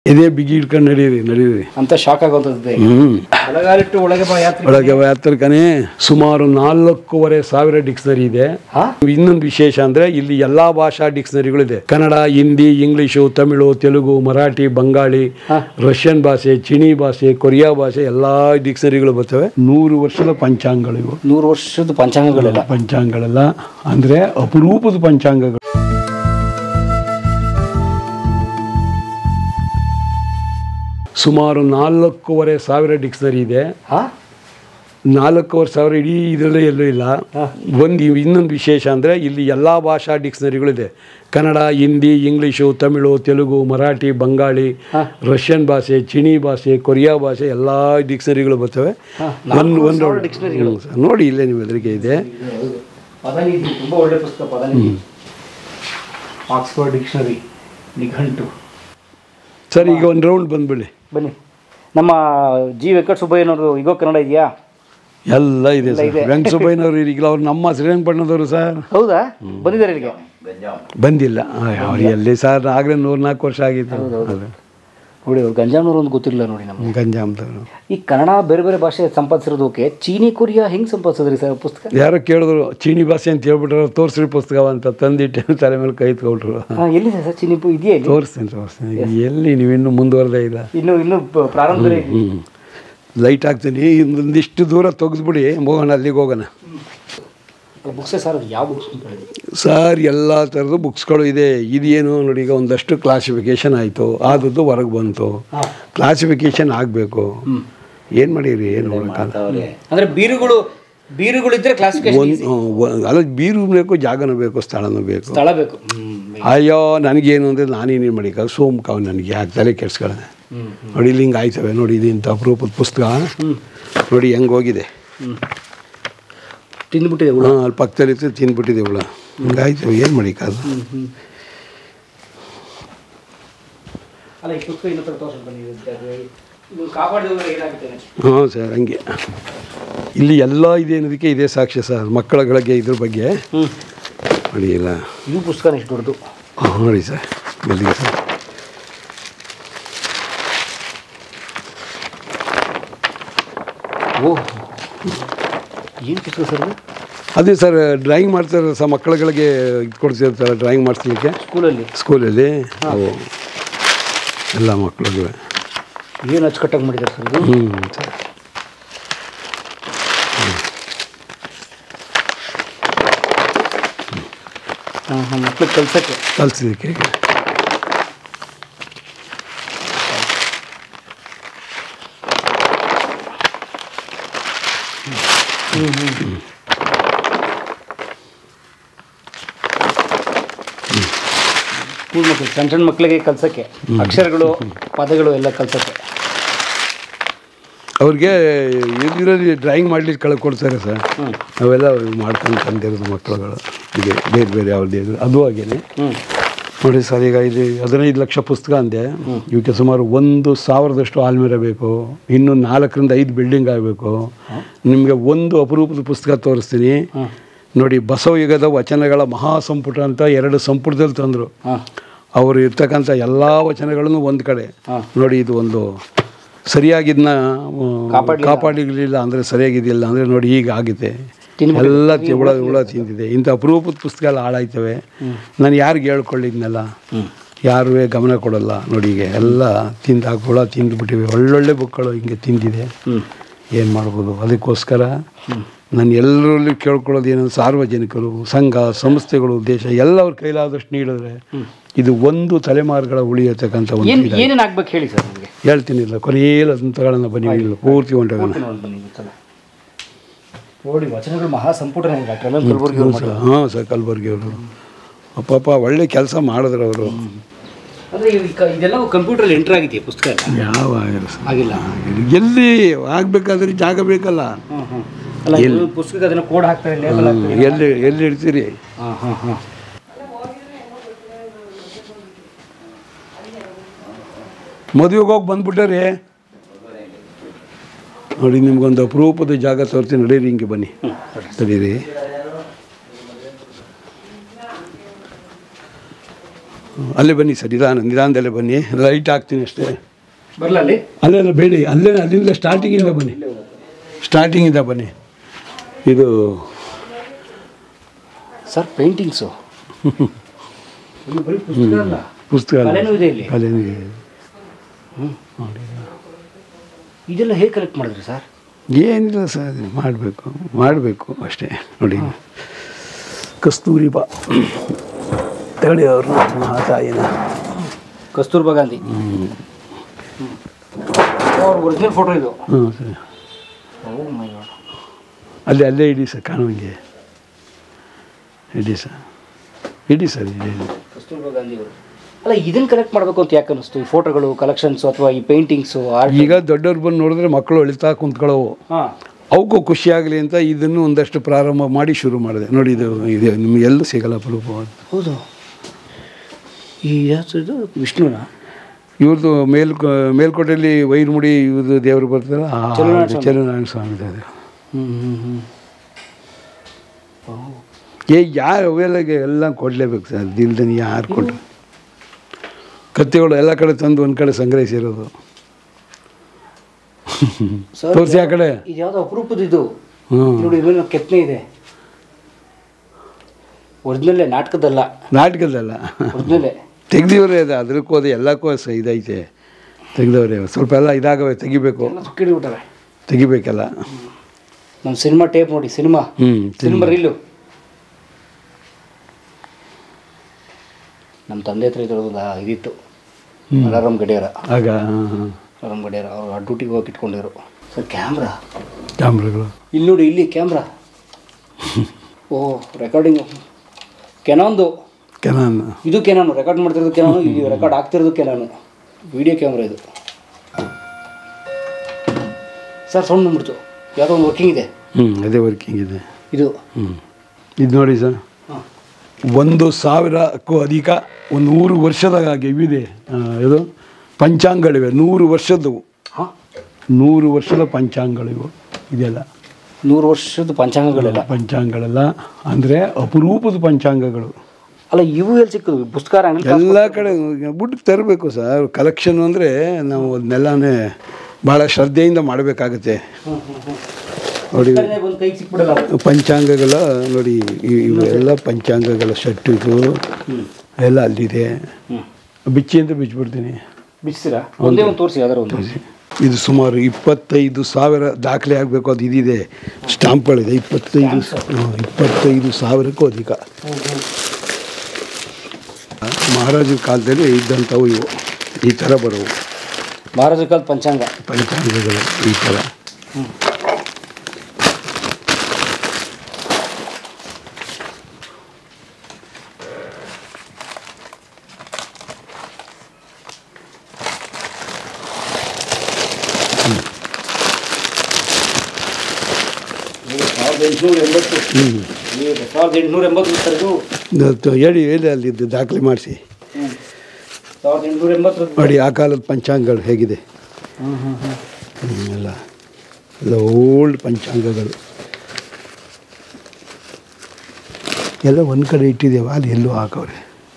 ಇದೇ ಬಿಗಿ ಹಿಡ್ಕೊಂಡು ನಡೀರಿ ನಡೀರಿ ಅಂತ ಶಾಕ್ ಆಗುವಂಥದ್ದು ಹ್ಮ್ ಒಳಗಾಲಿಟ್ಟು ಒಳಗೆ ಬಾ ಯಾತ್ರೆ ಒಳಗೆ ಯಾತ್ರಕನೇ ಸುಮಾರು ನಾಲ್ಕೂವರೆ ಸಾವಿರ ಡಿಕ್ಷನರಿ ಇದೆ ಹಾ ಇನ್ನೊಂದು ವಿಶೇಷ ಅಂದ್ರೆ ಇಲ್ಲಿ ಎಲ್ಲಾ ಭಾಷಾ ಡಿಕ್ಷನರಿಗಳಿದೆ ಕನ್ನಡ ಹಿಂದಿ ಇಂಗ್ಲಿಷು ತಮಿಳು ತೆಲುಗು ಮರಾಠಿ ಬಂಗಾಳಿ ರಷ್ಯನ್ ಭಾಷೆ ಚೀನಿ ಭಾಷೆ ಕೊರಿಯಾ ಭಾಷೆ ಎಲ್ಲಾ ಡಿಕ್ಷನರಿಗಳು ಬರ್ತವೆ ನೂರು ವರ್ಷದ ಪಂಚಾಂಗಗಳು ಇವು ನೂರು ವರ್ಷದ ಪಂಚಾಂಗಗಳೆಲ್ಲ ಪಂಚಾಂಗಗಳೆಲ್ಲ ಅಂದ್ರೆ ಅಪರೂಪದ ಪಂಚಾಂಗಗಳು ಸುಮಾರು ನಾಲ್ಕೂವರೆ ಸಾವಿರ ಡಿಕ್ಷನರಿ ಇದೆ ಹಾ ನಾಲ್ಕೂವರೆ ಸಾವಿರ ಇಡೀ ಇದರಲ್ಲೇ ಎಲ್ಲೂ ಇಲ್ಲ ಒಂದು ಇನ್ನೊಂದು ವಿಶೇಷ ಅಂದರೆ ಇಲ್ಲಿ ಎಲ್ಲ ಭಾಷಾ ಡಿಕ್ಷನರಿಗಳಿದೆ ಕನ್ನಡ ಹಿಂದಿ ಇಂಗ್ಲೀಷು ತಮಿಳು ತೆಲುಗು ಮರಾಠಿ ಬಂಗಾಳಿ ರಷ್ಯನ್ ಭಾಷೆ ಚೀನಿ ಭಾಷೆ ಕೊರಿಯಾ ಭಾಷೆ ಎಲ್ಲ ಡಿಕ್ಷನರಿಗಳು ಬರ್ತವೆ ಒಂದು ಒಂದು ಹ್ಮ್ ಸರ್. ನೋಡಿ ಇಲ್ಲೇ ನಿಮ್ಮ ಎದುರಿಗೆ ಇದೆ ಪದನಿಧಿ ತುಂಬಾ ಒಳ್ಳೆ ಪುಸ್ತಕ ಪದನಿಧಿ ಆಕ್ಸ್ಫರ್ಡ್ ಡಿಕ್ಷನರಿ ನಿಘಂಟು ಸರ್ ಈಗ ಒಂದು ರೌಂಡ್ ಬಂದ್ಬಿಡಿ ಬನ್ನಿ ನಮ್ಮ ಜಿ ವೆಂಕಟ ಸುಬ್ಬಯ್ಯನವರು ಈಗೋ ಕನ್ನಡ ಇದೆಯಾ ಎಲ್ಲ ಇದೆ ಸರ್ ವೆಂಕಟಸುಬ್ಬಯ್ಯನವರು ಈಗಲ ಅವ್ರು ನಮ್ಮ ಶ್ರೀರಂಗಪಟ್ಟಣದವರು ಸರ್ ಹೌದಾ ಬಂದಿದ್ದಾರೆ ಇಲ್ಲಿಗೆ ಬಂದಿಲ್ಲ ಅವ್ರು ಎಲ್ಲಿ ಸರ್ ಆಗಲೇ ನೂರು ನಾಲ್ಕು ವರ್ಷ ಆಗಿತ್ತು ಅದು ನೋಡಿ ಅವ್ರು ಗಂಜಾಮ್ನವ್ರು ಒಂದು ಗೊತ್ತಿಲ್ಲ ನೋಡಿ ನಮ್ಗೆ ಗಂಜಾಮದವರು ಈ ಕನ್ನಡ ಬೇರೆ ಬೇರೆ ಭಾಷೆ ಸಂಪಾದಿಸಿರೋದಕ್ಕೆ ಚೀನಿ ಕೊರಿಯಾ ಹೆಂಗ್ ಸಂಪಾದಿಸಿದ್ರಿ ಸರ್ ಪುಸ್ತಕ ಯಾರೋ ಕೇಳಿದ್ರು ಚೀನಿ ಭಾಷೆ ಅಂತ ಹೇಳ್ಬಿಟ್ರು ತೋರಿಸ್ರಿ ಪುಸ್ತಕ ಅಂತ ತಂದಿಟ್ಟು ತಲೆ ಮೇಲೆ ಕೈ ಎತ್ಕೊಳ್ರು ಹಾ, ಎಲ್ಲಿದೆ ಸರ್ ಚೀನಿ ಪು- ಇದೆಯಾ ಇಲ್ಲಿ ತೋರಿಸ್ತೀನಿ ತೋರಿಸ್ತೀನಿ ಎಲ್ಲಿ ನೀವು ಇನ್ನೂ ಮುಂದುವರೆದೇ ಇಲ್ಲ ಇನ್ನು ಇನ್ನು ಪ- ಪ್ರಾರಂಭದಲ್ಲಿ ಹ್ಞೂ ಲೈಟ್ ಹಾಕ್ತೀನಿ ಇನ್ನೊಂದಿಷ್ಟು ದೂರ ತೆಗೆದ್ಬಿಡಿ ಹೋಗೋಣ ಅಲ್ಲಿಗೆ ಹೋಗೋಣ ಬುಕ್ಸೇ ಸರ್ ಅದು ಯಾವ ಬುಕ್ಸ್ ಅಂತ ಹೇಳಿ ಸರ್ ಎಲ್ಲ ಥರದ ಬುಕ್ಸ್ಗಳು ಇದೆ ಇದೇನು ನೋಡಿ ಈಗ ಒಂದಷ್ಟು ಕ್ಲಾಸಿಫಿಕೇಶನ್ ಆಯಿತು ಆದದ್ದು ಹೊರಗೆ ಬಂತು ಕ್ಲಾಸಿಫಿಕೇಶನ್ ಆಗಬೇಕು ಏನು ಮಾಡಿರಿ ಏನು ಮಾಡೋಕ್ಕಾಗಲ್ಲ ಅಂದ್ರೆ ಬೀರುಗಳು ಬೀರುಗಳಿದ್ರೆ ಕ್ಲಾಸಿಫಿಕೇಶನ್ ಒಂದು ಅಲ್ಲ ಬೀರು ಬೇಕು ಜಾಗನೂ ಬೇಕು ಸ್ಥಳನೂ ಬೇಕು ಸ್ಥಳ ಬೇಕು ಹ್ಮ್. ಅಯ್ಯೋ ನನಗೇನು ಅಂದರೆ ನಾನೇನೇನು ಮಾಡಿಕ ಸೋಮ್ಕಾವ್ ನನಗೆ ಯಾಕೆ ತಲೆ ಕೆಡ್ಸ್ಕೊಳ್ಳೆ ನೋಡಿ ಇಲ್ಲಿ ಹಿಂಗೆ ಆಯ್ತವೆ ನೋಡಿ ಇದು ಇಂಥ ಅಪರೂಪದ ಪುಸ್ತಕ ನೋಡಿ ಹೆಂಗೆ ಹೋಗಿದೆ ತಿಂದ್ಬಿಟ್ಟಿದೆ ಹುಳ ಹಾಂ ಅಲ್ಲಿ ಪಕ್ಕದಲ್ಲಿ ಇತ್ತು ತಿಂದ್ಬಿಟ್ಟಿದೆ ಇವಳು ಹಿಂಗೆ ಆಯ್ತವೆ ಏನು ಮಾಡಿಕಾದು ಅಲ್ಲ ಈ ಪುಸ್ತಕ ಇನ್ನೊಂದು ತೋರಿಸ್ ಬನ್ನಿ ಇದು ಕಾಪಾಡಿದವರು ಏನಾಗುತ್ತೆ ಹಾಂ ಸರ್ ಹಂಗೆ ಇಲ್ಲಿ ಎಲ್ಲ ಇದೆ ಅನ್ನೋದಕ್ಕೆ ಇದೇ ಸಾಕ್ಷ್ಯ ಸರ್ ಮಕ್ಕಳಗಳಿಗೆ ಇದ್ರ ಬಗ್ಗೆ ನೋಡಿ ಇಲ್ಲ ಇದು ಪುಸ್ತಕ ಎಷ್ಟು ದೊಡ್ಡದು ಹಾಂ ನೋಡಿ ಸರ್ ಎಲ್ಲಿಗೆ ಸರ್ ಓಹ್ ಏನು ಪುಸ್ತಕ ಸರ್ ಇದು ಅದೇ ಸರ್ ಡ್ರಾಯಿಂಗ್ ಮಾಡ್ತಾರೆ ಸರ್ ಮಕ್ಕಳುಗಳಿಗೆ ಇದು ಕೊಡ್ತಿರ್ತಾರೆ ಡ್ರಾಯಿಂಗ್ ಮಾಡಿಸ್ಲಿಕ್ಕೆ ಸ್ಕೂಲಲ್ಲಿ ಸ್ಕೂಲಲ್ಲಿ ಅವು ಎಲ್ಲ ಮಕ್ಕಳಿಗೆ ಏನು ಅಚ್ಚುಕಟ್ಟಾಗಿ ಮಾಡಿದ್ದಾರೆ ಸರ್ ಇದು ಹ್ಞೂ ಸರ್ ಹಾಂ ಹಾಂ ಮಕ್ಳಿಗೆ ಕಲ್ಸಕ್ಕೆ ಕಲಿಸಲಿಕ್ಕೆ ಸ್ಕೂಲ್ ಮಕ್ಕಳು ಸಣ್ಣ ಸಣ್ಣ ಮಕ್ಕಳಿಗೆ ಕಲ್ಸಕ್ಕೆ ಅಕ್ಷರಗಳು ಪದಗಳು ಎಲ್ಲ ಕಲ್ಸಕ್ಕೆ ಅವ್ರಿಗೆ ಇದರಲ್ಲಿ ಡ್ರಾಯಿಂಗ್ ಮಾಡ್ಲಿಕ್ಕೆ ಕಳ್ಸಿ ಕೊಡ್ತಾರೆ ಸರ್ ಅವೆಲ್ಲ ಮಾಡ್ಕೊಂಡು ತಂದಿರೋದು ಮಕ್ಕಳುಗಳು ಇದೆ ಬೇರೆ ಬೇರೆ ಯಾವ್ದು ಇದು ಅದು ಹಾಗೇನೆ ಹ್ಞೂ ನೋಡಿ ಸರ್ ಈಗ ಇದು ಹದಿನೈದು ಲಕ್ಷ ಪುಸ್ತಕ ಅಂದೆ ಇವಕ್ಕೆ ಸುಮಾರು ಒಂದು ಸಾವಿರದಷ್ಟು ಆಲ್ಮೇರ ಬೇಕು ಇನ್ನು ನಾಲ್ಕರಿಂದ ಐದು ಬಿಲ್ಡಿಂಗ್ ಆಗಬೇಕು ನಿಮಗೆ ಒಂದು ಅಪರೂಪದ ಪುಸ್ತಕ ತೋರಿಸ್ತೀನಿ ನೋಡಿ ಬಸವಯುಗದ ವಚನಗಳ ಮಹಾ ಸಂಪುಟ ಅಂತ ಎರಡು ಸಂಪುಟದಲ್ಲಿ ತಂದರು ಹಾಂ ಅವರು ಇರ್ತಕ್ಕಂಥ ಎಲ್ಲ ವಚನಗಳನ್ನು ಒಂದು ಕಡೆ ಹಾಂ. ನೋಡಿ ಇದು ಒಂದು ಸರಿಯಾಗಿದ್ನ ಕಾಪಾಡ್ಲಿಲ್ಲ. ಕಾಪಾಡಲಿಲ್ಲ ಅಂದರೆ ಸರಿಯಾಗಿದ್ದಿಲ್ಲ ಅಂದರೆ ನೋಡಿ ಈಗ ಆಗಿದೆ ತಿಂದ್ಬಿಟ್ಟಿದೆ. ಎಲ್ಲ ತಿ- ಹುಳ ಹುಳ ತಿಂದಿದೆ ಇಂಥ ಅಪರೂಪದ ಪುಸ್ತಕ ಎಲ್ಲ ಹಾಳಾಯ್ತವೆ ನಾನು ಯಾರಿಗೆ ಹೇಳ್ಕೊಳ್ಳಿದ್ನಲ್ಲ ಯಾರೂ ಗಮನ ಕೊಡಲ್ಲ ನೋಡಿ ಈಗ ಎಲ್ಲ ತಿಂದು ಹಾಕಿ ಹುಳ ತಿಂದುಬಿಟ್ಟಿವೆ ಒಳ್ಳೊಳ್ಳೆ ಬುಕ್ಗಳು ಹಿಂಗೆ ತಿಂದಿದೆ ಏನು ಮಾಡ್ಬೋದು ಅದಕ್ಕೋಸ್ಕರ ನಾನು ಎಲ್ಲರಲ್ಲೂ ಕೇಳ್ಕೊಳ್ಳೋದು ಏನಂದ್ರೆ ಸಾರ್ವಜನಿಕರು ಸಂಘ ಸಂಸ್ಥೆಗಳು ದೇಶ ಎಲ್ಲವ್ರ ಕೈಲಾದಷ್ಟು ನೀಡಿದ್ರೆ ಇದು ಒಂದು ತಲೆಮಾರುಗಳ ಉಳಿಯತಕ್ಕಂಥ ಒಂದು ಏನು ಇದಾಗಿದೆ. ಏನೇನು ಆಗ್ಬೇಕು ಹೇಳಿ ಸರ್ ನಿಮಗೆ ಹೇಳ್ತೀನಿ ಇಲ್ಲ ಕೊನೆಯಲ್ಲಿ ಅದನ್ನ ತಗೊಳ್ಳೋಣ ಬನ್ನಿ ಇಲ್ಲ ಪೂರ್ತಿ ಹೊಂಟೋಗೋಣ ಬನ್ನಿ ಗೊತ್ತಲ್ಲ ನೋಡಿ ವಚನಗಳು ಮಹಾ ಸಂಪುಟನೇ ಇದೆ ಡಾಕ್ಟರ್ ಎಮ್ ಎಂ ಕಲಬುರ್ಗಿ ಅವ್ರು ಮಾಡಿದ್ದು. ಹಾಂ ಸರ್ ಕಲಬುರ್ಗಿ ಅವರು ಪಾಪ ಒಳ್ಳೆ ಕೆಲಸ ಮಾಡಿದ್ರು ಅವರು ಅಂದ್ರೆ ಈ ಕ- ಇದೆಲ್ಲ ಕಂಪ್ಯೂಟರ್ ಎಂಟರ್ ಆಗಿದೆಯಾ ಪುಸ್ತಕ ಎಲ್ಲ? ಯಾವ ಆಗಿಲ್ಲ ಸರ್. ಆಗಿಲ್ಲ ಎಲ್ಲಿ ಆಗಬೇಕಾದ್ರೆ ಜಾಗ ಬೇಕಲ್ಲ ಹ್ಮ್ ಹ್ಮ್ ಅಲ್ಲ ಇದು ಪುಸ್ತಕ ಅದನ್ನ ಕೋಡ್ ಹಾಕ್ತಾರೆ ಲೇಬಲ್ ಹಾಕ್ತಾರೆ ಎಲ್ಲಿ ಎಲ್ಲಿ ಇಡ್ತೀರಿ ಹಾಂ ಹಾಂ ಹಾಂ ಮದುವೆಗೆ ಹೋಗಿ ಬಂದ್ಬಿಟ್ಟಾರೆ ನೋಡಿ ನಿಮ್ಗೊಂದು ಅಪರೂಪದ ಜಾಗ ತೋರ್ತೀನಿ ನಡೀರಿ ಹಿಂಗೆ ಬನ್ನಿ ತಡೀರಿ ಅಲ್ಲೇ ಬನ್ನಿ ಸರ್ ನಿಧಾನ ನಿಧಾನದಲ್ಲೇ ಬನ್ನಿ ಲೈಟ್ ಹಾಕ್ತೀನಿ ಅಷ್ಟೇ ಬರಲ್ಲ ಅಲ್ಲಿ ಅಲ್ಲೆಲ್ಲ ಬೇಡಿ ಅಲ್ಲೇ ಅಲ್ಲಿಂದ ಸ್ಟಾರ್ಟಿಂಗಿಂದ ಬನ್ನಿ ಸ್ಟಾರ್ಟಿಂಗಿಂದ ಬನ್ನಿ ಇದು ಸರ್ ಪೇಂಟಿಂಗ್ಸು ಬರೀ ಪುಸ್ತಕ ಅಲ್ಲ ಪುಸ್ತಕ ಅಲ್ಲ. ಕಲೆನೂ ಇದೆ ಇಲ್ಲಿ ಕಲೆನೂ ಇದೆ. ಇದೆಲ್ಲ ಹೇಗೆ ಕಲೆಕ್ಟ್ ಮಾಡಿದ್ರಿ ಸರ್ ಏನಿಲ್ಲ ಸರ್ ಮಾಡಬೇಕು ಮಾಡಬೇಕು ಅಷ್ಟೇ ನೋಡಿ ಕಸ್ತೂರಿ ಬಾ ತಗೊಳ್ಳಿ ಅವ್ರನ್ನ ಆ ತಾಯಿನ ಕಸ್ತೂರ್ಬಾ ಗಾಂಧಿ ಅವ್ರ ಒರಿಜಿನಲ್ ಫೋಟೋ ಇದು ಹ್ಞೂ ಸರ್ ಓ ಮೈ ಗಾಡ್ ಅಲ್ಲೇ ಅಲ್ಲೇ ಇಡಿ ಸರ್ ಕಾಣುವಂಗೆ ಇಡಿ ಸರ್ ಇಡಿ ಸರ್ ಇಡಿ ಕಸ್ತೂರ್ಬಾ ಗಾಂಧಿ ಅವರು ಅಲ್ಲ ಇದನ್ನ ಕಲೆಕ್ಟ್ ಮಾಡಬೇಕು ಅಂತ ಯಾಕೆ ಅನ್ನಿಸ್ತು ಈ ಫೋಟೋಗಳು ಕಲೆಕ್ಷನ್ಸು ಅಥವಾ ಈ ಪೇಂಟಿಂಗ್ಸು ಆರ್ಟ್ ಈಗ ದೊಡ್ಡವ್ರು ಬಂದು ನೋಡಿದ್ರೆ ಮಕ್ಕಳು ಅಳಿತಾ ಕುಂತ್ಕೊಳ್ಳೋವು ಹಾಂ ಅವಕ್ಕೂ ಖುಷಿಯಾಗಲಿ ಅಂತ ಇದನ್ನು ಒಂದಷ್ಟು ಪ್ರಾರಂಭ ಮಾಡಿ ಶುರು ಮಾಡಿದೆ ನೋಡಿ ಇದು ಇದೆ ನಿಮ್ಗೆ ಎಲ್ಲೂ ಸಿಗಲ್ಲ ಅಪರೂಪವಾದ ಹೌದು ಈ ಯಾವ್ದು ಇದು ವಿಷ್ಣುನ ಇವ್ರದ್ದು ಮೇಲ್ ಮೇಲ್ಕೋಟೆಯಲ್ಲಿ ವೈರ್ಮುಡಿ ಇವ್ರದ್ದು ದೇವರು ಬರ್ತಾರಲ್ಲ ಆ ಚೆಲುವನಾರಾಯಣ ಸ್ವಾಮಿ. ಚೆಲುವನಾರಾಯಣ ಸ್ವಾಮಿ ಅದು ಹ್ಞೂ ಹ್ಞೂ ಹ್ಞೂ ಏ ಯಾರು ಅವೆಲ್ಲಗೆ ಎಲ್ಲ ಕೊಡಲೇಬೇಕು ಸರ್ ದಿಲ್ದನಿ ಯಾರು ಕೊಟ್ಟರು ಕತ್ತೆಗಳು ಎಲ್ಲ ಕಡೆ ತಂದು ಒಂದು ಕಡೆ ಸಂಗ್ರಹಿಸಿರೋದು ಸರ್ ತೋರಿಸಿ ಆ ಕಡೆ ಇದು ಯಾವುದೋ ಅಪರೂಪದ ಇದು ಹ್ಞೂ ನೋಡಿ ಇವೇನೋ ಕೆತ್ತನೆ ಇದೆ ಒರಿಜಿನಲ್ಲೇ ನಾಟಕದಲ್ಲ ನಾಟಕದಲ್ಲ ಒರಿಜಿನಲ್ಲೇ ತೆಗ್ದಿವ್ರೆ ಅದು ಅದಕ್ಕೂ ಅದು ಎಲ್ಲಕ್ಕೂ ಸ ಇದೈತೆ ತೆಗ್ದವ್ರೆ ಸ್ವಲ್ಪ ಎಲ್ಲ ಇದಾಗವೆ ತೆಗಿಬೇಕು ಎಲ್ಲ ಸುಕ್ಕಿಡಿಬಿಟ್ಟಾರೆ ತೆಗಿಬೇಕಲ್ಲ ನಮ್ಮ ಸಿನಿಮಾ ಟೇಪ್ ನೋಡಿ ಸಿನಿಮಾ ಹ್ಞೂ ಸಿನಿಮಾ ರೀಲು ನಮ್ಮ ತಂದೆ ಹತ್ರ ಇದ್ರದ್ದು ಇದಿತ್ತು ಅಲಾರಾಮ್ ಗಡಿಯಾರ ಆಗ ಹಾಂ ಹಾಂ ಅಲಾರಾಮ್ ಗಡಿಯಾರ ಅವ್ರು ಆ ಡ್ಯೂಟಿಗೆ ಹೋಗಿ ಇಟ್ಕೊಂಡಿದ್ರು ಸರ್ ಕ್ಯಾಮ್ರಾ ಕ್ಯಾಮ್ರಾಗಳು ಇಲ್ಲಿ ನೋಡಿ ಇಲ್ಲಿ ಕ್ಯಾಮ್ರಾ ಓ ರೆಕಾರ್ಡಿಂಗ್ ಕೆನಾನ್ದು ಕೆನಾನ್ ಇದು ಕೆನಾನು ರೆಕಾರ್ಡ್ ಮಾಡ್ತಿರೋದು ಕೆನಾನು ಇಲ್ಲಿ ರೆಕಾರ್ಡ್ ಆಗ್ತಿರೋದು ಕೆನಾನು ವಿಡಿಯೋ ಕ್ಯಾಮ್ರಾ ಇದು ಸರ್ ಸೌಂಡ್ ಬಂದ್ಬಿಡ್ತು ಯಾವುದೋ ಒಂದು ವರ್ಕಿಂಗ್ ಇದೆ ಹ್ಞೂ ಅದೇ ವರ್ಕಿಂಗ್ ಇದೆ ಇದು ಹ್ಞೂ ಇದು ನೋಡಿ ಸರ್ ಹಾಂ ಒಂದು ಸಾವಿರಕ್ಕೂ ಅಧಿಕ ಒಂದು ನೂರು ವರ್ಷದ ಹಾಗೆ ಇವಿದೆ ಆ, ಇದು ಪಂಚಾಂಗಗಳಿವೆ ನೂರು ವರ್ಷದವು ಹಾಂ ನೂರು ವರ್ಷದ ಪಂಚಾಂಗಗಳಿವು ಇದೆಲ್ಲ ನೂರು ವರ್ಷದ ಪಂಚಾಂಗಗಳೆಲ್ಲ ಪಂಚಾಂಗಗಳೆಲ್ಲ ಅಂದರೆ ಅಪರೂಪದ ಪಂಚಾಂಗಗಳು ಅಲ್ಲ ಇವು ಎಲ್ಲಿ ಸಿಕ್ಕದು ಪುಸ್ತಕ ಅಂಗಡಿ ಎಲ್ಲ ಕಡೆ ಬಿಟ್ಟು ತರಬೇಕು ಸರ್ ಕಲೆಕ್ಷನ್ ಅಂದರೆ ನಾವು ಅದನ್ನೆಲ್ಲನೇ ಭಾಳ ಶ್ರದ್ಧೆಯಿಂದ ಮಾಡಬೇಕಾಗತ್ತೆ ನೋಡಿ ಬಂದು ಕೈಗೆ ಸಿಕ್ಬಿಡಲ್ಲ ಅವು. ಪಂಚಾಂಗಗಳ ನೋಡಿ ಇ- ಇವೆಲ್ಲ ಪಂಚಾಂಗಗಳ ಶರ್ಟ್ ಇದು ಎಲ್ಲ ಅಲ್ಲಿದೆ ಹ್ಮ್ ಬಿಚ್ಚಿ ಅಂತ ಬಿಚ್ಚಿಬಿಡ್ತೀನಿ ಬಿಡಿಸ್ತೀರಾ ಒಂದೇ ಒಂದು ತೋರಿಸಿ ಯಾವ್ದಾರು ಒಂದು ಇದು ಸುಮಾರು ಇಪ್ಪತ್ತೈದು ಸಾವಿರ ದಾಖಲೆ ಆಗಬೇಕು ಅದು ಇದಿದೆ ಸ್ಟಾಂಪ್ಗಳಿದೆ ಇಪ್ಪತ್ತೈದು ಸ- ಹ್ಮ್, ಇಪ್ಪತ್ತೈದು ಸಾವಿರಕ್ಕೂ ಅಧಿಕ ಮಹಾರಾಜರ ಕಾಲದಲ್ಲಿ ಇದ್ದಂಥವು ಇವು ಈ ಥರ ಬರೋವು ಮಹಾರಾಜ ಕಾಲದ ಪಂಚಾಂಗ ಪಂಚಾಂಗಗಳು ಈ ಥರ ಸಾವಿರದ ಎಂಟುನೂರ ಎಂಬತ್ತು ಸಾವಿರದ ಎಂಟುನೂರ ಎಂಬತ್ತು ಸರ್ ಇದು ಇದು ಹೇಳಿ ಹೇಳಿ ಅಲ್ಲಿದ್ದು ದಾಖಲೆ ಮಾಡಿಸಿ ಸಾವಿರದ ಎಂಟುನೂರ ಎಂಬತ್ತು ನೋಡಿ ಆ ಕಾಲದ ಪಂಚಾಂಗಗಳು ಹೇಗಿದೆ ಹ್ಞೂ ಹ್ಞೂ ಹ್ಞೂ ಹ್ಮ್, ಎಲ್ಲ ಎಲ್ಲ ಓಲ್ಡ್ ಪಂಚಾಂಗಗಳು ಎಲ್ಲ ಒಂದು ಕಡೆ ಇಟ್ಟಿದ್ದೇವೆ ಅಲ್ಲಿ ಎಲ್ಲೂ ಹಾಕವ್ರೆ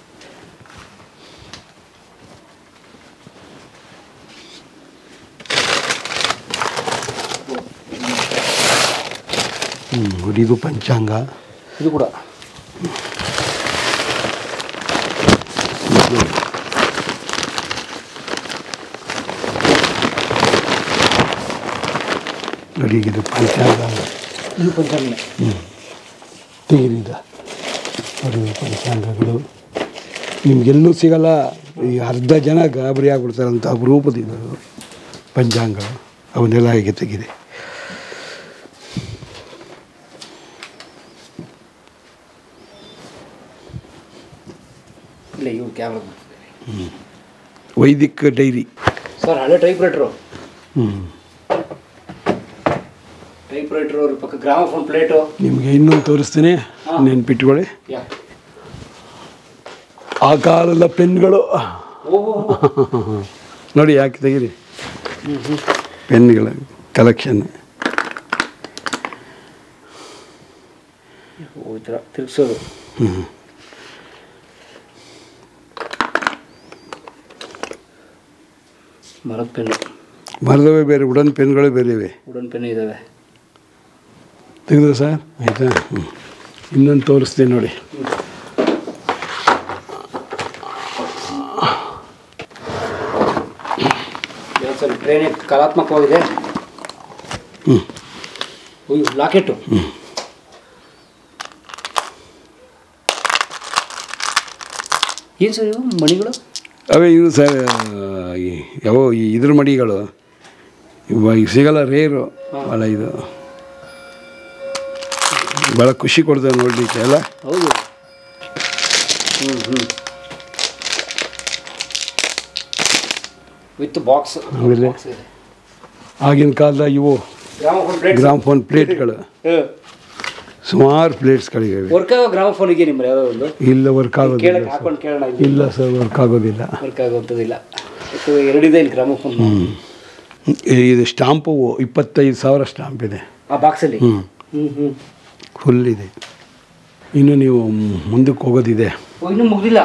ಹ್ಞೂ ನೋಡಿ ಇದು ಪಂಚಾಂಗ ಇದು ಕೂಡ ನೋಡಿ ಇದು ಪಂಚಾಂಗ ಇದು ಪಂಚಾಂಗ ತೆಗಿರಿದ ನೋಡಿ ಇವು ಪಂಚಾಂಗಗಳು ನಿಮ್ಗೆಲ್ಲೂ ಸಿಗಲ್ಲ ಈ ಅರ್ಧ ಜನ ಗಾಬರಿ ಆಗ್ಬಿಡ್ತಾರಂತ ಅಪರೂಪದ ಇದು ಪಂಚಾಂಗಗಳು ಅವನ್ನೆಲ್ಲ ಹೇಗೆ ತೆಗಿದೆ ಇಲ್ಲ ಇವು ಕ್ಯಾಮ್ರಾ ವೈದಿಕ ಡೈರಿ ಸರ್ ಹಳೆ ಟೈಪ್ ರೈಟ್ರು ಹ್ಞೂ ಟೈಪ್ ರೈಟ್ರು ಅವ್ರ ಪಕ್ಕ ಗ್ರಾಮಫೋನ್ ಪ್ಲೇಟು ನಿಮಗೆ ಇನ್ನೊಂದು ತೋರಿಸ್ತೀನಿ ನೆನ್ಪಿಟ್ಕೊಳ್ಳಿ ಯಾ ಆ ಕಾಲದ ಪೆನ್ಗಳು ಓಹೋ ನೋಡಿ ಯಾಕೆ ತೆಗೀರಿ ಹ್ಞೂ ಹ್ಞೂ ಪೆನ್ಗಳ ಕಲೆಕ್ಷನ್ ಓ ಈ ಥರ ತಿರ್ಗಿಸೋದು ಹ್ಞೂ ಮರದ ಪೆನ್ನು ಮರದವೇ ಬೇರೆ ಉಡನ್ ಪೆನ್ಗಳೇ ಬೇರೆ ಇವೆ ವುಡನ್ ಪೆನ್ ಇದ್ದಾವೆ ತೆಗೆದು ಸರ್ ಆಯಿತಾ ಹ್ಞೂ ಇನ್ನೊಂದು ತೋರಿಸ್ತೀನಿ ನೋಡಿ ಯಾವ ಸರ್ ಟ್ರೈನ್ ಕಲಾತ್ಮಕವಾಗಿದೆ ಹ್ಞೂ ಅಯ್ಯೋ ಲಾಕೆಟು ಏನು ಸರ್ ಇವು ಮಣಿಗಳು ಅವೇ ಇವು ಸರ್ ಈ ಯಾವ ಈ ಇದ್ರ ಮಡಿಗಳು ಇವಾಗ ಸಿಗಲ್ಲ ರೇರು ಭಾಳ ಇದು ಭಾಳ ಖುಷಿ ಕೊಡ್ತದೆ ನೋಡಲಿಕ್ಕೆ ಅಲ್ಲ ಹೌದು ಹ್ಞೂ ಹ್ಞೂ ವಿತ್ ಬಾಕ್ಸ್ ಆಮೇಲೆ ಆಗಿನ ಕಾಲದ ಇವು ಗ್ರಾಮಫೋನ್ ಪ್ಲೇಟ್ ಗ್ರಾಮ್ಫೋನ್ ಪ್ಲೇಟ್ಗಳು ಸುಮಾರು ಪ್ಲೇಟ್ಸ್ಗಳಿವೆ ವರ್ಕ್ ಆಗೋ ಗ್ರಾಮಫೋನ್ ಇದೆ ನಿಮ್ಮಲ್ಲಿ ಯಾವುದೋ ಒಂದು ಇಲ್ಲ ವರ್ಕ್ ಆಗೋದಿಲ್ಲ ಕೇಳಕ್ಕೆ ಹಾಕೊಂಡು ಕೇಳೋಣ ಇಲ್ಲಿ ಇಲ್ಲ ಸರ್ ವರ್ಕ್ ಆಗೋದಿಲ್ಲ ವರ್ಕ್ ಆಗುವಂಥದ್ದಿಲ್ಲ ಯಾಕೆ ಎರಡಿದೆ ಇಲ್ಲಿ ಗ್ರಾಮಫೋನ್ ಇದು ಸ್ಟಾಂಪು ಇಪ್ಪತ್ತೈದು ಸಾವಿರ ಸ್ಟಾಂಪ್ ಇದೆ ಆ ಬಾಕ್ಸಲ್ಲಿ ಹ್ಞೂ ಹ್ಞೂ ಹ್ಞೂ ಫುಲ್ ಇದೆ ಇನ್ನು ನೀವು ಮುಂದಕ್ಕೆ ಹೋಗೋದಿದೆ ಓ ಇನ್ನೂ ಮುಗ್ದಿಲ್ಲ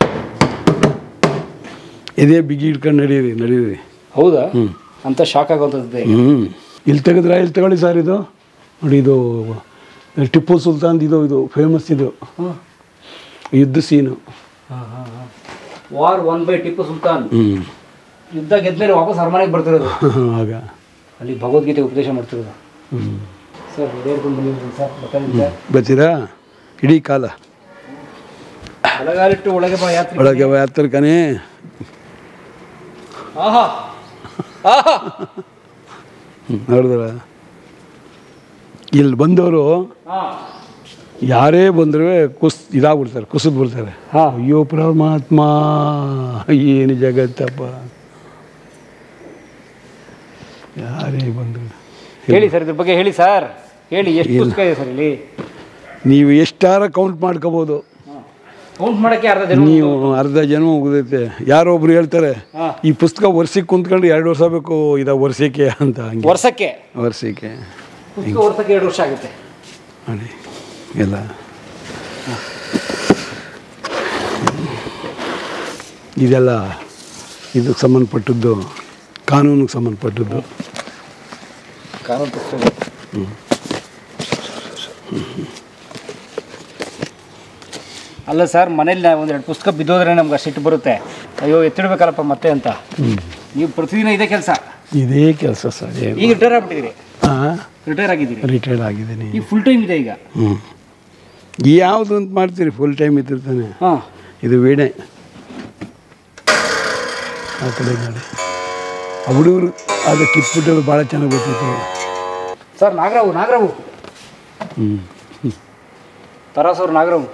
ಇದೇ ಬಿಗಿ ಹಿಡ್ಕೊಂಡು ನಡೀರಿ ನಡೀರಿ ಹೌದಾ ಹ್ಞೂ ಅಂತ ಶಾಕ್ ಆಗುವಂಥದ್ದು ಇದೆ ಹ್ಞೂ ಇಲ್ಲಿ ತೆಗೆದ್ರೆ ಇಲ್ಲಿ ತಗೊಳ್ಳಿ ಸರ್ ಇದು ನೋಡಿ ಇದು ಟಿಪ್ಪು ಸುಲ್ತಾನ್ ಇದು ಇದು ಫೇಮಸ್ ಇದು ಹಾಂ ಯುದ್ಧ ಸೀನು ಹಾಂ ಹಾಂ ಹಾಂ war won by Tipu Sultan ಹ್ಞೂ ಯುದ್ಧ ಗೆದ್ಮೇಲೆ ವಾಪಸ್ ಅರಮನೆಗೆ ಬರ್ತಿರೋದು ಆಗ ಅಲ್ಲಿ ಭಗವದ್ಗೀತೆ ಉಪದೇಶ ಮಾಡ್ತಿರೋದು ಹ್ಞೂ ಸರ್ ಹಿಡಿಯರ್ಕೊಂಡು ಬಂದಿದ್ದೀನಿ ಸರ್ ಗೊತ್ತಾಗಿಲ್ಲ ಬರ್ತೀರಾ ಇಡೀ ಕಾಲ ಬಲಗಾಲಿಟ್ಟು ಒಳಗೆ ಬಾ ಯಾತ್ರೆ ಒಳಗೆ ಯಾತ್ರಕನೇ ಆಹಾ ಆಹಾ ನೋಡಿದ್ರ ಇಲ್ಲಿ ಬಂದವರು ಹಾಂ ಯಾರೇ ಬಂದರೂ ಕುಸ್ ಇದಾಗ್ಬಿಡ್ತಾರೆ ಕುಸಿದ್ ಬಿಡ್ತಾರೆ ಹಾಂ ಅಯ್ಯೋ ಪರಮಾತ್ಮ ಏನು ಜಗತ್ತಪ್ಪ ಯಾರೇ ಬಂದರು ಹೇಳಿ ಸರ್ ಇದ್ರ ಬಗ್ಗೆ ಹೇಳಿ ಸರ್ ಹೇಳಿ ಎಷ್ಟು ಪುಸ್ತಕ ಇದೆ ಸರ್ ಇಲ್ಲಿ ನೀವು ಎಷ್ಟಾರ ಕೌಂಟ್ ಮಾಡ್ಕೋಬೋದು ಕೌಂಟ್ ಮಾಡೋಕ್ಕೆ ಅರ್ಧ ಜನ ನೀವು ಅರ್ಧ ಜನ್ಮ ಮುಗಿದೈತೆ ಯಾರೋ ಒಬ್ರು ಹೇಳ್ತಾರೆ ಹಾಂ ಈ ಪುಸ್ತಕ ವರ್ಷಕ್ಕೆ ಕುಂತ್ಕೊಂಡು ಎರಡು ವರ್ಷ ಬೇಕು ಇದ ವರ್ಷಕ್ಕೆ ಅಂತ ಹಂಗೆ ವರ್ಷಕ್ಕೆ ವರ್ಷಕ್ಕೆ ಪುಸ್ತಕ ವರ್ಷಕ್ಕೆ ಎರಡು ವರ್ಷ ಆಗುತ್ತೆ ನೋಡಿ ಎಲ್ಲ ಇದೆಲ್ಲ ಇದಕ್ಕೆ ಸಂಬಂಧಪಟ್ಟದ್ದು ಕಾನೂನಿಗೆ ಸಂಬಂಧಪಟ್ಟದ್ದು ಕಾನೂನು ಪುಸ್ತಕ ಅಲ್ಲ ಸರ್ ಮನೇಲಿ ಒಂದು ಎರಡು ಪುಸ್ತಕ ಬಿದ್ದೋದ್ರೆ ನಮ್ಗೆ ಸಿಟ್ಟು ಬರುತ್ತೆ ಅಯ್ಯೋ ಎತ್ತಿಡ್ಬೇಕಲ್ಲಪ್ಪ ಮತ್ತೆ ಅಂತ ನೀವು ಪ್ರತಿದಿನ ಇದೇ ಕೆಲಸ ಇದೇ ಕೆಲಸ ಸರ್ ಈಗ ರಿಟೈರ್ ಆಗ್ಬಿಟ್ಟಿದ್ದೀರಿ ಹಾಂ ರಿಟೈರ್ ಆಗಿದ್ದೀರಿ ರಿಟೈರ್ಡ್ ಆಗಿದ್ದೀನಿ ಈಗ ಫುಲ್ ಟೈಮ್ ಇದೆ ಈಗ ಹ್ಞೂ ಯಾವುದು ಅಂತ ಮಾಡ್ತೀರಿ ಫುಲ್ ಟೈಮ್ ಇದ್ದಿರ್ತಾನೆ ಹಾಂ ಇದು ವೀಣೆ ಆ ಕಡೆ ಗಾಡಿ ಆ ಹುಡುಗರು ಅದು ಕಿತ್ಬಿಟ್ಟು ಭಾಳ ಚೆನ್ನಾಗಿ ಗೊತ್ತಿತ್ತು ಸರ್ ನಾಗರಾವು ನಾಗರಾವು ಹ್ಞೂ ತರಾಸ್ ಅವ್ರು ನಾಗರಾವು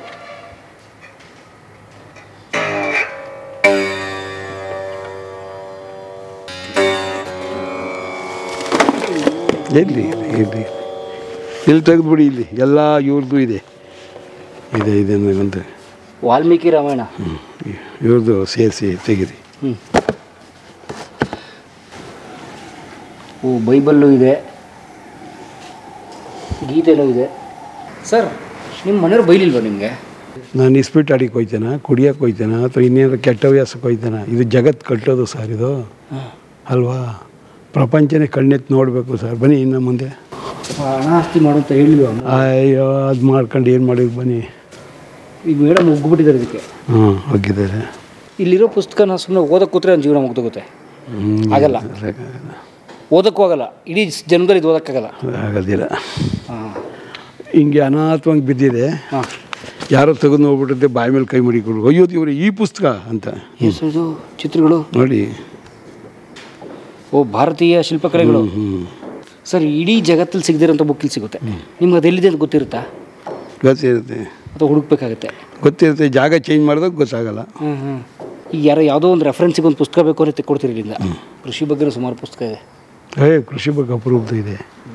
ಇರಲಿ ಇರಲಿ ಇಲ್ಲಿ ತೆಗೆದ್ಬಿಡಿ ಇಲ್ಲಿ ಎಲ್ಲ ಇವ್ರದ್ದು ಇದೆ ಇದೆ ಇದೆ ಅಂತ ವಾಲ್ಮೀಕಿ ರಾಮಾಯಣ ಹ್ಞೂ ಇವ್ರದ್ದು ಸೇರಿಸಿ ತೆಗೀರಿ ಹ್ಞೂ ಓ ಬೈಬಲ್ಲು ಇದೆ ಗೀತೆನೂ ಇದೆ ಸರ್ ನಿಮ್ಮ ಮನೆಯವ್ರು ಬೈಲಿಲ್ವಾ ನಿಮಗೆ ನಾನು ಇಸ್ಪಿಟ್ ಆಡಿಗೆ ಹೋಯ್ತೇನ ಕುಡಿಯೋಕೆ ಹೋಯ್ತೇನ ಅಥವಾ ಇನ್ನೇನಾದ್ರು ಕೆಟ್ಟ ಹವ್ಯಾಸಕ್ಕೆ ಹೋಯ್ತೇನ ಇದು ಜಗತ್ತು ಕಟ್ಟೋದು ಸರ್ ಇದು ಅಲ್ವಾ ಪ್ರಪಂಚನೇ ಕಣ್ಣೆತ್ತು ನೋಡಬೇಕು ಸರ್ ಬನ್ನಿ ಇನ್ನು ಮುಂದೆ ಹಣ ಆಸ್ತಿ ಮಾಡು ಅಂತ ಹೇಳಿಲ್ವಾ ಅಯ್ಯೋ ಅದು ಮಾಡ್ಕೊಂಡು ಏನು ಮಾಡಿದ್ರು ಬನ್ನಿ ಈಗ ಮೇಡಮ್ ಉಗ್ಬಿಟ್ಟಿದ್ದಾರೆ ಇದಕ್ಕೆ ಹಾಂ ಹೋಗಿದ್ದಾರೆ ಇಲ್ಲಿರೋ ಪುಸ್ತಕನ ಸುಮ್ಮನೆ ಓದಕ್ಕೆ ಕೂತ್ರೆ ನನ್ನ ಜೀವನ ಮುಗ್ದೋಗುತ್ತೆ ಆಗಲ್ಲ ಓದಕ್ಕೂ ಆಗಲ್ಲ ಇಡೀ ಜನ್ಮದಲ್ಲಿ ಇದು ಓದಕ್ಕಾಗಲ್ಲ ಆಗೋದಿಲ್ಲ ಹಾಂ ಹಿಂಗೆ ಅನಾಥವಾಗಿ ಬಿದ್ದಿದೆ ಹಾಂ ಯಾರೋ ತೆಗೆದು ನೋಡ್ಬಿಟ್ಟಿದ್ದೆ ಬಾಯಿ ಮೇಲೆ ಕೈ ಮಡಿಕೊಡು ಅಯ್ಯೋ ಇವರು ಈ ಪುಸ್ತಕ ಅಂತ ಇದು ಚಿತ್ರಗಳು ನೋಡಿ ಓ ಭಾರತೀಯ ಶಿಲ್ಪಕಲೆಗಳು ಹ್ಞೂ ಸರ್ ಇಡೀ ಜಗತ್ತಲ್ಲಿ ಸಿಗದಿರೋಂಥ ಬುಕ್ ಇಲ್ಲಿ ಸಿಗುತ್ತೆ ನಿಮ್ಗೆ ಅದೆಲ್ಲಿದೆ ಅಂತ ಗೊತ್ತಿರುತ್ತಾ ಗೊತ್ತಿರುತ್ತೆ ಅಥವಾ ಹುಡುಕ್ಬೇಕಾಗತ್ತೆ ಗೊತ್ತಿರುತ್ತೆ ಜಾಗ ಚೇಂಜ್ ಮಾಡಿದಾಗ ಗೊತ್ತಾಗಲ್ಲ ಹ್ಞೂ ಹ್ಞೂ ಈಗ ಯಾರೋ ಯಾವುದೋ ಒಂದು ರೆಫರೆನ್ಸಿಗೆ ಒಂದು ಪುಸ್ತಕ ಬೇಕು ಅಂದರೆ ತೆಕ್ಕೊಡ್ತೀರಿ ಇಲ್ಲಿಂದ ಕೃಷಿ ಬಗ್ಗೆ ಸುಮಾರು ಪುಸ್ತಕ ಇದೆ ಏ ಕೃಷಿ ಬಗ್ಗೆ ಅಪರೂಪದ ಇದೆ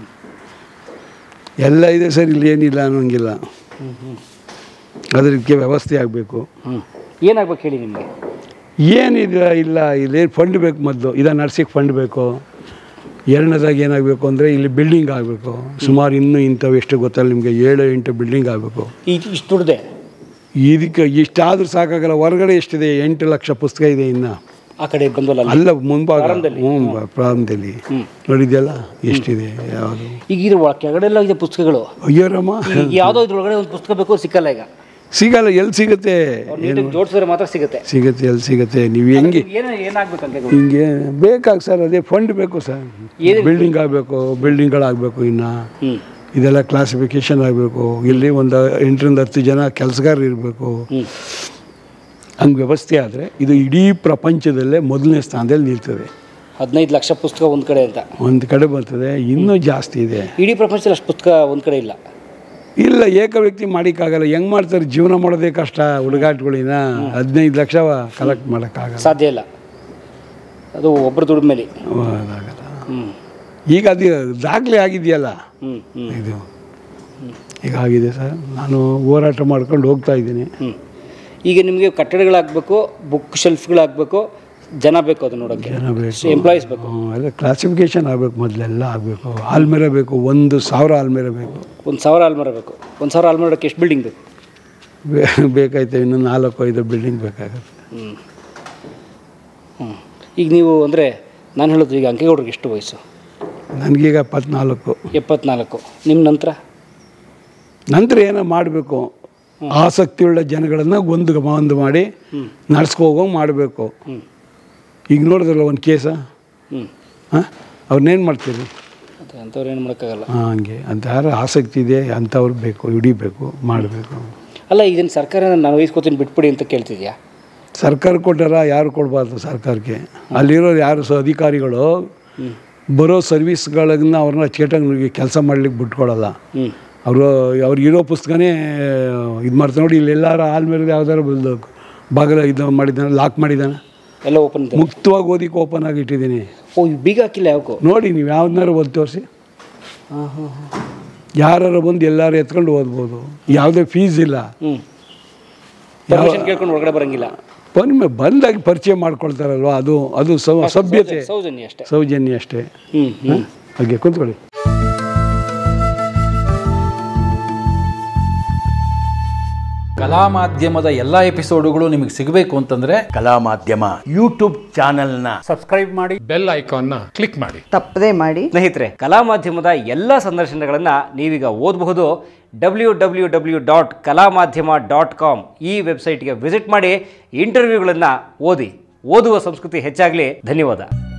ಎಲ್ಲ ಇದೆ ಸರ್ ಇಲ್ಲಿ ಏನಿಲ್ಲ ಅನ್ನೋಂಗಿಲ್ಲ ಹ್ಞೂ ಹ್ಞೂ ಅದಕ್ಕೆ ವ್ಯವಸ್ಥೆ ಆಗಬೇಕು ಹ್ಞೂ ಏನಾಗ್ಬೇಕು ಹೇಳಿ ನಿಮಗೆ ಏನಿದೆ ಇಲ್ಲ ಇಲ್ಲೇನು ಫಂಡ್ ಬೇಕು ಮೊದಲು ಇದ ನರ್ಸಿಗೆ ಫಂಡ್ ಬೇಕು ಎರಡನೇದಾಗಿ ಏನಾಗಬೇಕು ಅಂದರೆ ಇಲ್ಲಿ ಬಿಲ್ಡಿಂಗ್ ಆಗಬೇಕು ಸುಮಾರು ಇನ್ನೂ ಇಂಥವು ಎಷ್ಟು ಗೊತ್ತಲ್ಲ ನಿಮಗೆ ಏಳು ಎಂಟು ಬಿಲ್ಡಿಂಗ್ ಆಗಬೇಕು ಈ ಇಷ್ಟು ದುಡ್ದೆ ಇದಕ್ಕೆ ಇಷ್ಟಾದರೂ ಸಾಕಾಗಲ್ಲ ಹೊರಗಡೆ ಎಷ್ಟಿದೆ ಎಂಟು ಲಕ್ಷ ಪುಸ್ತಕ ಇದೆ ಇನ್ನು ಆ ಕಡೆ ಬಂದ್ವಲ್ಲ ಅಲ್ಲಿ. ಅಲ್ಲ ಮುಂಭಾಗ ಪ್ರಾರಂಭದಲ್ಲಿ? ಹ್ಞೂ ಬ- ಪ್ರಾರಂಭದಲ್ಲಿ ನೋಡಿದ್ಯಲ್ಲ ಎಷ್ಟಿದೆ ಯಾವುದು ಈಗ ಇದ್ರ ಒಳ- ಕೆಳಗಡೆ ಎಲ್ಲ ಇದೆ ಪುಸ್ತಕಗಳು ಅಯ್ಯೋರಮ್ಮ ಈಗ ಯಾವುದೋ ಇದ್ರೊಳಗಡೆ ಒಂದು ಪುಸ್ತಕ ಬೇಕು ಸಿಕ್ಕಲ್ಲ ಈಗ ಸಿಗಲ್ಲ ಎಲ್ಲಿ ಸಿಗುತ್ತೆ ಅವ್ರು ನೀಟಾಗಿ ಜೋಡಿಸಿದ್ರೆ ಮಾತ್ರ ಸಿಗುತ್ತೆ ಸಿಗುತ್ತೆ ಎಲ್ಲಿ ಸಿಗುತ್ತೆ ನೀವು ಹೆಂಗೆ ಏನು ಏನಾಗ್ಬೇಕು ಅಂಕಗಳು ಹಿಂಗೆ ಬೇಕಾಗ ಸರ್ ಅದೇ ಫಂಡ್ ಬೇಕು ಸರ್ ಏನೇನ್ ಬಿಲ್ಡಿಂಗ್ ಆಗಬೇಕು ಬಿಲ್ಡಿಂಗ್ಗಳಾಗಬೇಕು ಇನ್ನು ಹ್ಞೂ ಇದೆಲ್ಲ ಕ್ಲಾಸಿಫಿಕೇಷನ್ ಆಗಬೇಕು ಇಲ್ಲಿ ಒಂದು ಎಂಟರಿಂದ ಹತ್ತು ಜನ ಕೆಲಸಗಾರರು ಇರಬೇಕು ಹ್ಞೂ ಹಂಗೆ ವ್ಯವಸ್ಥೆ ಆದರೆ ಇದು ಇಡೀ ಪ್ರಪಂಚದಲ್ಲೇ ಮೊದಲನೇ ಸ್ಥಾನದಲ್ಲಿ ನಿಲ್ತದೆ ಹದಿನೈದು ಲಕ್ಷ ಪುಸ್ತಕ ಒಂದು ಕಡೆ ಅಂತ ಒಂದು ಕಡೆ ಬರ್ತದೆ ಇನ್ನೂ ಜಾಸ್ತಿ ಇದೆ ಇಡೀ ಪ್ರಪಂಚದಲ್ಲಿ ಅಷ್ಟು ಪುಸ್ತಕ ಒಂದು ಕಡೆ ಇಲ್ಲ ಇಲ್ಲ ಏಕ ವ್ಯಕ್ತಿ ಮಾಡೋಕ್ಕಾಗಲ್ಲ ಹೆಂಗೆ ಮಾಡ್ತಾರೆ ಜೀವನ ಮಾಡೋದೇ ಕಷ್ಟ ಹುಡುಗಾಟಗಳಿನ ಹದಿನೈದು ಲಕ್ಷ ಕಲೆಕ್ಟ್ ಮಾಡೋಕ್ಕಾಗಲ್ಲ ಸಾಧ್ಯ ಇಲ್ಲ ಅದು ಒಬ್ಬರ ದುಡಿದ ಮೇಲೆ ಅದಾಗಲ್ಲ ಹ್ಞೂ ಈಗ ಅದು ದಾಖಲೆ ಆಗಿದೆಯಲ್ಲ ಹ್ಞೂ ಹ್ಞೂ ಇದು ಈಗ ಆಗಿದೆ ಸರ್ ನಾನು ಹೋರಾಟ ಮಾಡ್ಕೊಂಡು ಹೋಗ್ತಾ ಇದ್ದೀನಿ ಹ್ಞೂ ಈಗ ನಿಮಗೆ ಕಟ್ಟಡಗಳಾಗಬೇಕು ಬುಕ್ ಶೆಲ್ಫ್ಗಳಾಗಬೇಕು ಜನ ಬೇಕು ಅದು ನೋಡೋಕ್ಕೆ ಜನ ಬೇಕು ಎಂಪ್ಲಾಯೀಸ್ ಬೇಕು ಹ್ಮ್, ಎಲ್ಲ ಕ್ಲಾಸಿಫಿಕೇಷನ್ ಆಗಬೇಕು ಮೊದಲೆಲ್ಲ ಆಗಬೇಕು ಆಲ್ಮೇರ ಬೇಕು ಒಂದು ಸಾವಿರ ಆಲ್ಮೇರ ಬೇಕು ಒಂದು ಸಾವಿರ ಆಲ್ಮರ ಬೇಕು ಒಂದು ಸಾವಿರ ಆಲ್ಮರ ಇಡೋಕ್ಕೆ ಎಷ್ಟು ಬಿಲ್ಡಿಂಗ್ ಬೇಕು ಬೇ- ಬೇಕಾಯ್ತು ಇನ್ನು ನಾಲ್ಕು ಐದು ಬಿಲ್ಡಿಂಗ್ ಬೇಕಾಗುತ್ತೆ ಹ್ಞೂ ಹ್ಞೂ ಈಗ ನೀವು ಅಂದರೆ ನಾನು ಹೇಳೋದು ಈಗ ಅಂಕೇಗೌಡ್ರಿಗೆ ಎಷ್ಟು ವಯಸ್ಸು ನನಗೀಗ ಎಪ್ಪತ್ನಾಲ್ಕು ಎಪ್ಪತ್ನಾಲ್ಕು ನಿಮ್ಮ ನಂತರ ನಂತರ ಏನೋ ಮಾಡಬೇಕು ಆಸಕ್ತಿಯುಳ್ಳ ಜನಗಳನ್ನು ಒಂದು ಒಂದು ಮಾಡಿ ನಡ್ಸ್ಕೋಗಂಗೆ ಮಾಡಬೇಕು ಹ್ಞೂ ಈಗ ನೋಡಿದ್ರಲ್ಲ ಒಂದು ಕೇಸ ಹ್ಞೂ ಹಾಂ ಅವ್ರನ್ನೇನು ಮಾಡ್ತೀರಿ ಅದೇ ಅಂಥವ್ರು ಏನು ಮಾಡೋಕ್ಕಾಗಲ್ಲ ಹಾಂ ಹಂಗೆ ಅಂತ ಯಾರು ಆಸಕ್ತಿ ಇದೆ ಅಂಥವ್ರು ಬೇಕು ಹಿಡಿಬೇಕು ಮಾಡಬೇಕು ಅಲ್ಲ ಇದನ್ನು ಸರ್ಕಾರ ನಾನು ವಹಿಸ್ಕೊತೀನಿ ಬಿಟ್ಬಿಡಿ ಅಂತ ಕೇಳ್ತಿದ್ಯಾ ಸರ್ಕಾರ ಕೊಟ್ಟಾರ ಯಾರು ಕೊಡಬಾರ್ದು ಸರ್ಕಾರಕ್ಕೆ ಅಲ್ಲಿರೋರು ಯಾರು ಸ ಅಧಿಕಾರಿಗಳು ಹ್ಞೂ ಬರೋ ಸರ್ವಿಸ್ಗಳನ್ನ ಅವ್ರನ್ನ ಚೇಟಂಗ್ ಕೆಲಸ ಮಾಡ್ಲಿಕ್ಕೆ ಬಿಟ್ಕೊಡಲ್ಲ ಹ್ಞೂ ಅವರು ಅವ್ರಿಗಿರೋ ಪುಸ್ತಕನೇ ಇದು ಮಾಡ್ತಾರೆ ನೋಡಿ ಇಲ್ಲಿ ಎಲ್ಲಾರು ಆಲ್ ಮೇಲೆ ಯಾವ್ದಾರು ಬಂದು ಬಾಗಿಲ ಇದು ಮಾಡಿದ್ದಾನೆ ಲಾಕ್ ಮಾಡಿದ್ದಾನೆ ಎಲ್ಲ ಓಪನ್ ಇದೆ ಮುಕ್ತವಾಗಿ ಓದಿಕ್ಕೆ ಓಪನ್ ಆಗಿ ಇಟ್ಟಿದ್ದೀನಿ ಓ ಇವ್ ಬೀಗ ಹಾಕಿಲ್ಲ ಯಾವಕ್ಕೂ ನೋಡಿ ನೀವು ಯಾವ್ದನ್ನಾರು ಓದಿ ತೋರಿಸಿ ಹಾಂ ಹಾಂ ಹಾಂ ಯಾರು ಬಂದು ಎಲ್ಲರೂ ಎತ್ಕೊಂಡು ಓದ್ಬೋದು ಯಾವುದೇ ಫೀಸ್ ಇಲ್ಲ ಹ್ಞೂ ಪರ್ಮಿಷನ್ ಕೇಳ್ಕೊಂಡು ಒಳಗಡೆ ಬರಂಗಿಲ್ಲ ಬಂದ ಬಂದಾಗಿ ಪರಿಚಯ ಮಾಡ್ಕೊಳ್ತಾರಲ್ವ ಅದು ಅದು ಸೌ- ಸಭ್ಯತೆ ಸೌಜನ್ಯ ಅಷ್ಟೇ ಸೌಜನ್ಯ ಅಷ್ಟೇ ಹ್ಞೂ ಹ್ಞೂ ಹಾಗೆ ಕೂತ್ಕೊಳ್ಳಿ ಕಲಾ ಮಾಧ್ಯಮದ ಎಲ್ಲ ಎಪಿಸೋಡುಗಳು ನಿಮಗೆ ಸಿಗಬೇಕು ಅಂತಂದ್ರೆ ಕಲಾ ಮಾಧ್ಯಮ ಯೂಟ್ಯೂಬ್ ಚಾನೆಲ್ನ ಬೆಲ್ ಐಕಾನ್ನ ಕ್ಲಿಕ್ ಮಾಡಿ ತಪ್ಪದೇ ಮಾಡಿ ಸ್ನೇಹಿತರೆ ಕಲಾ ಮಾಧ್ಯಮದ ಎಲ್ಲ ಸಂದರ್ಶನಗಳನ್ನು ನೀವೀಗ ಓದಬಹುದು ಡಬ್ಲ್ಯೂ ಡಬ್ಲ್ಯೂ ಡಬ್ಲ್ಯೂ ಡಾಟ್ ಕಲಾ ಮಾಧ್ಯಮ ಡಾಟ್ ಕಾಮ್ ಈ ವೆಬ್ಸೈಟ್ಗೆ ವಿಸಿಟ್ ಮಾಡಿ ಇಂಟರ್ವ್ಯೂಗಳನ್ನು ಓದಿ ಓದುವ ಸಂಸ್ಕೃತಿ ಹೆಚ್ಚಾಗಲಿ ಧನ್ಯವಾದ